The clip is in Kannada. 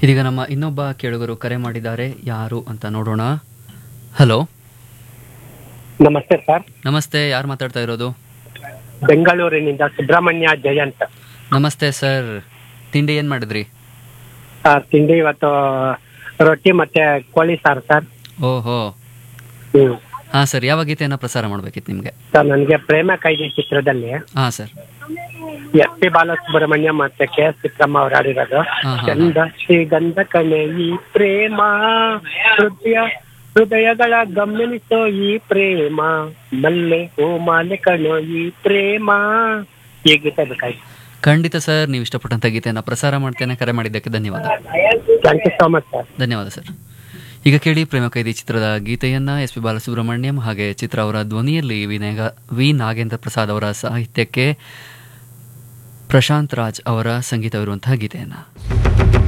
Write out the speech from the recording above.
ಇದೀಗ ನಮ್ಮ ಇನ್ನೊಬ್ಬ ಕೇಳುಗರು ಕರೆ ಮಾಡಿದ್ದಾರೆ ಯಾರು ಅಂತ ನೋಡೋಣ ಹಲೋ ನಮಸ್ತೆ ಸರ್ ನಮಸ್ತೆ ಯಾರು ಮಾತಾಡ್ತಾ ಇರೋದು ಬೆಂಗಳೂರಿನಿಂದ ಸುಬ್ರಹ್ಮಣ್ಯ ಜಯಂತ್ ನಮಸ್ತೆ ಸರ್ ತಿಂಡಿ ಏನು ಮಾಡಿದ್ರಿ ಸರ್ ತಿಂಡಿ ಇವತ್ತು ರೊಟ್ಟಿ ಮತ್ತೆ ಕೋಳಿ ಸಾರು ಸರ್ ಓಹೋ ಹ್ಮ್ ಹಾಂ ಸರ್ ಯಾವ ಗೀತೆಯನ್ನು ಪ್ರಸಾರ ಮಾಡಬೇಕಿತ್ತು ನಿಮಗೆ ಸರ್ ನನಗೆ ಪ್ರೇಮ ಕೈದಿ ಚಿತ್ರದಲ್ಲಿ ಹಾಂ ಸರ್ ಎಸ್ ಪಿ ಬಾಲಸುಬ್ರಹ್ಮಣ್ಯ ಮತ್ತೆ ಕೆ ಎಸ್ ಚಿತ್ರಮ್ಮ ಅವ್ರು ಆಡಿರೋದು ಹಾ, ಹಾ. ಚಂದ ಶ್ರೀಗಂಧ ಕಣೆ ಈ ಪ್ರೇಮ ಹೃದಯ ಹೃದಯಗಳ ಗಮನಿಸೋ ಈ ಪ್ರೇಮ ಮಲ್ಲೆ ಓ ಮಾಲೆ ಕಣೋ ಈ ಪ್ರೇಮ ಈ ಗೀತೆ ಬೇಕಾಯ್ತು ಖಂಡಿತ ಸರ್ ನೀವು ಇಷ್ಟಪಟ್ಟಂಥ ಗೀತೆಯನ್ನು ಪ್ರಸಾರ ಮಾಡ್ತೇನೆ ಕರೆ ಮಾಡಿದ್ದಕ್ಕೆ ಧನ್ಯವಾದ thank you so much sir ಧನ್ಯವಾದ ಸರ್ ಈಗ ಕೇಳಿ ಪ್ರೇಮ ಕೈದಿ ಚಿತ್ರದ ಗೀತೆಯನ್ನ ಎಸ್ ಪಿ ಬಾಲಸುಬ್ರಹ್ಮಣ್ಯಂ ಹಾಗೆ ಚಿತ್ರ ಅವರ ಧ್ವನಿಯಲ್ಲಿ ವಿನಾಗ ವಿ ನಾಗೇಂದ್ರ ಪ್ರಸಾದ್ ಅವರ ಸಾಹಿತ್ಯಕ್ಕೆ ಪ್ರಶಾಂತ್ ರಾಜ್ ಅವರ ಸಂಗೀತವಿರುವಂತಹ ಗೀತೆಯನ್ನು